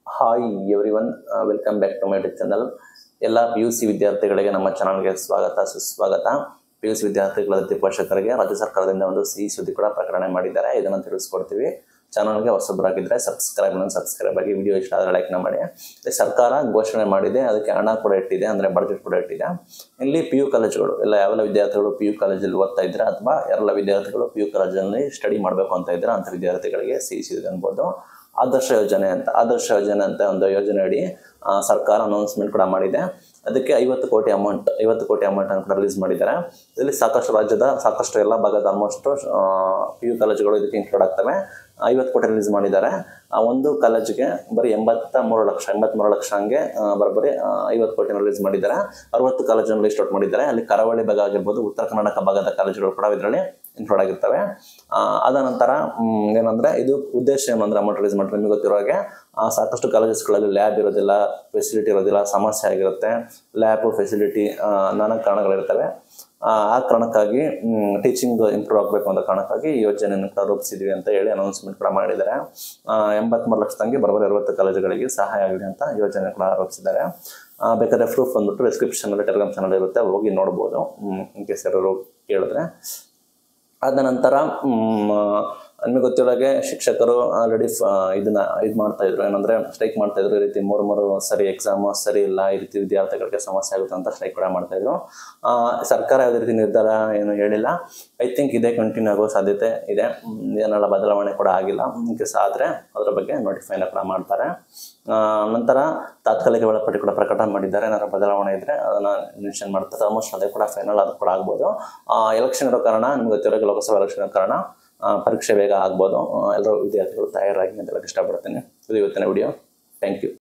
hi everyone welcome back to my YouTube channel ಎಲ್ಲ P U C ವಿದ್ಯಾರ್ಥಿಗಳಿಗೆ ನಮ್ಮ ಚಾನಲ್ಗೆ ಸ್ವಾಗತ ಸುಸ್ವಾಗತ ಪಿ ಯು ಸಿ ವಿದ್ಯಾರ್ಥಿಗಳ ಜೊತೆ ಪೋಷಕರಿಗೆ ರಾಜ್ಯ ಸರ್ಕಾರದಿಂದ ಒಂದು ಸಿಹಿ ಸುದ್ದಿ ಕೂಡ ಪ್ರಕಟಣೆ ಮಾಡಿದ್ದಾರೆ ಇದನ್ನು ತಿಳಿಸ್ಕೊಡ್ತೀವಿ ಚಾನಲ್ಗೆ ಹೊಸಬರಾಗಿದ್ದರೆ ಸಬ್ಸ್ಕ್ರೈಬ್ ಸಬ್ಸ್ಕ್ರೈಬ್ ಆಗಿ ವಿಡಿಯೋ ಇಷ್ಟ ಆದರೆ ಲೈಕ್ನ ಮಾಡಿ ಇಲ್ಲಿ ಸರ್ಕಾರ ಘೋಷಣೆ ಮಾಡಿದೆ ಅದಕ್ಕೆ ಹಣ ಕೂಡ ಇಟ್ಟಿದೆ ಅಂದರೆ ಬಡ್ಜೆಟ್ ಕೂಡ ಇಟ್ಟಿದೆ ಇಲ್ಲಿ ಪಿ ಯು ಕಾಲೇಜುಗಳು ಎಲ್ಲ ಯಾವೆಲ್ಲ ವಿದ್ಯಾರ್ಥಿಗಳು ಪಿ ಯು ಕಾಲೇಜಲ್ಲಿ ಓದ್ತಾ ಇದ್ದಾರೆ ಅಥವಾ ಎಲ್ಲ ವಿದ್ಯಾರ್ಥಿಗಳು ಪಿ ಯು ಕಾಲೇಜಲ್ಲಿ ಸ್ಟಡಿ ಮಾಡಬೇಕು ಅಂತ ಇದ್ದಾರೆ ಅಂಥ ವಿದ್ಯಾರ್ಥಿಗಳಿಗೆ ಸಿಹಿ ಸಿಗಿದೆ ಅನ್ಬೋದು ಆದರ್ಶ ಯೋಜನೆ ಅಂತ ಆದರ್ಶ ಯೋಜನೆ ಅಂತ ಒಂದು ಯೋಜನೆ ಅಡಿ ಆ, ಸರ್ಕಾರ ಅನೌನ್ಸ್ಮೆಂಟ್ ಕೂಡ ಮಾಡಿದೆ ಅದಕ್ಕೆ ಐವತ್ತು ಕೋಟಿ ಅಮೌಂಟ್ ಐವತ್ತು ಕೋಟಿ ಅಮೌಂಟ್ ಅನ್ನು ಕೂಡ ರಿಲೀಸ್ ಮಾಡಿದ್ದಾರೆ ಇದರಲ್ಲಿ ಸಾಕಷ್ಟು ರಾಜ್ಯದ ಸಾಕಷ್ಟು ಎಲ್ಲ ಭಾಗದ ಆಲ್ಮೋಸ್ಟ್ ಪಿ ಯು ಕಾಲೇಜುಗಳು ಇದಕ್ಕೆ ಇನ್ಕ್ಲೂಡ್ ಆಗ್ತವೆ ಐವತ್ತು ಕೋಟಿ ರಿಲೀಸ್ ಮಾಡಿದ್ದಾರೆ ಆ ಒಂದು ಕಾಲೇಜಿಗೆ ಬರೀ ಎಂಬತ್ತ ಮೂರು ಲಕ್ಷ ಎಂಬತ್ಮೂರು ಲಕ್ಷ ಹಂಗೆ ಆ, ಬರೋಬ್ಬರಿ ಆ, ಐವತ್ತು ಕೋಟಿನ ರಿಲೀಸ್ ಮಾಡಿದ್ದಾರೆ ಅರವತ್ತು ಕಾಲೇಜನ್ನು ಲಿಸ್ಟ್ ಔಟ್ ಮಾಡಿದ್ದಾರೆ ಅಲ್ಲಿ ಕರಾವಳಿ ಭಾಗ ಆಗಿರ್ಬೋದು ಉತ್ತರ ಕರ್ನಾಟಕ ಭಾಗದ ಕಾಲೇಜುಗಳು ಕೂಡ ಇದರಲ್ಲಿ ಇನ್ಕ್ಲೂಡ್ ಆಗಿರ್ತವೆ ಆ, ಅದ ನಂತರ ಮ್, ಏನಂದ್ರೆ ಇದು ಉದ್ದೇಶ ಏನಂದ್ರೆ ಅಮೌಂಟ್ ರಿಲೀಸ್ ಮಾಡಿದ್ರೆ ನಿಮಗೆ ಗೊತ್ತಿರೋ ಹಾಗೆ ಆ, ಸಾಕಷ್ಟು ಕಾಲೇಜಸ್ಗಳಲ್ಲಿ ಲ್ಯಾಬ್ ಇರೋದಿಲ್ಲ ಫೆಸಿಲಿಟಿ ಇರೋದಿಲ್ಲ ಸಮಸ್ಯೆ ಆಗಿರುತ್ತೆ ಲ್ಯಾಬ್ ಫೆಸಿಲಿಟಿ ನಾನಾ ಕಾರಣಗಳಿರ್ತವೆ ಆ ಆ ಕಾರಣಕ್ಕಾಗಿ ಟೀಚಿಂಗ್ ಇಂಪ್ರೂವ್ ಆಗಬೇಕು ಅನ್ನೋ ಕಾರಣಕ್ಕಾಗಿ ಈ ಯೋಜನೆಯನ್ನು ಕೂಡ ರೂಪಿಸಿದ್ವಿ ಅಂತ ಹೇಳಿ ಅನೌನ್ಸ್ಮೆಂಟ್ ಕೂಡ ಮಾಡಿದ್ದಾರೆ ಎಂಬತ್ಮೂರು ಲಕ್ಷದಂಗೆ ಬರೋಬ್ಬರಿ ಅರವತ್ತು ಕಾಲೇಜುಗಳಿಗೆ ಸಹಾಯ ಆಗಲಿ ಅಂತ ಯೋಜನೆ ಕೂಡ ರೂಪಿಸಿದ್ದಾರೆ ಆ, ಬೇಕಾದ್ರೆ ಪ್ರೂಫ್ ಬಂದ್ಬಿಟ್ಟು ಡಿಸ್ಕ್ರಿಪ್ಷನಲ್ಲಿ ಟೆಲಿಗ್ರಾಮ್ ಚಾನಲ್ ಇರುತ್ತೆ ಹೋಗಿ ನೋಡ್ಬೋದು ಇನ್ ಕೇಸ್ ಯಾರು ಕೇಳಿದ್ರೆ ಅದ ನಂತರ ಮ್, ನಿಮಗೆ ಗೊತ್ತಿರೋಗೆ ಶಿಕ್ಷಕರು ಆಲ್ರೆಡಿ ಇದನ್ನ ಇದು ಮಾಡ್ತಾ ಇದ್ರು ಏನಂದ್ರೆ ಸ್ಟ್ರೈಕ್ ಮಾಡ್ತಾ ಇದ್ರು ಈ ರೀತಿ ಮೂರು ಮೂರು ಸರಿ ಎಕ್ಸಾಮ್ ಸರಿ ಇಲ್ಲ ಈ ರೀತಿ ವಿದ್ಯಾರ್ಥಿಗಳಿಗೆ ಸಮಸ್ಯೆ ಆಗುತ್ತೆ ಅಂತ ಸ್ಟ್ರೈಕ್ ಕೂಡ ಮಾಡ್ತಾ ಇದ್ರು ಆ, ಸರ್ಕಾರ ಯಾವುದೇ ರೀತಿ ನಿರ್ಧಾರ ಏನು ಹೇಳಿಲ್ಲ ಐ ಥಿಂಕ್ ಇದೇ ಕಂಟಿನ್ಯೂ ಆಗೋ ಸಾಧ್ಯತೆ ಇದೆ ಮ್, ಏನೆಲ್ಲ ಬದಲಾವಣೆ ಕೂಡ ಆಗಿಲ್ಲ ಇನ್ ಕೇಸ್ ಆದರೆ ಅದರ ಬಗ್ಗೆ ನೋಟಿಫೈನ ಕೂಡ ಮಾಡ್ತಾರೆ ಆ, ನಂತರ ತಾತ್ಕಾಲಿಕ ವೇಳಾಪಟ್ಟಿ ಕೂಡ ಪ್ರಕಟ ಮಾಡಿದ್ದಾರೆ ಏನಾದ್ರು ಬದಲಾವಣೆ ಇದ್ರೆ ಅದನ್ನ ಮೆನ್ಷನ್ ಮಾಡ್ತಾರೆ ಆಲ್ಮೋಸ್ಟ್ ಅದೇ ಕೂಡ ಫೈನಲ್ ಅದು ಕೂಡ ಆಗ್ಬೋದು ಎಲೆಕ್ಷನ್ ಇರೋ ಕಾರಣ ನಿಮ್ಗೆ ಗೊತ್ತಿರೋ ಲೋಕಸಭಾ ಎಲೆಕ್ಷನ್ ಇರೋ ಕಾರಣ ಆ, ಪರೀಕ್ಷೆ ಬೇಗ ಆಗ್ಬೋದು ಎಲ್ಲರೂ ವಿದ್ಯಾರ್ಥಿಗಳು ತಯಾರಾಗಿ ಅಂತ ಹೇಳಕ್ಕೆ ಇಷ್ಟಪಡ್ತೀನಿ ಇದು ಇವತ್ತಿನ ವಿಡಿಯೋ ಥ್ಯಾಂಕ್ ಯು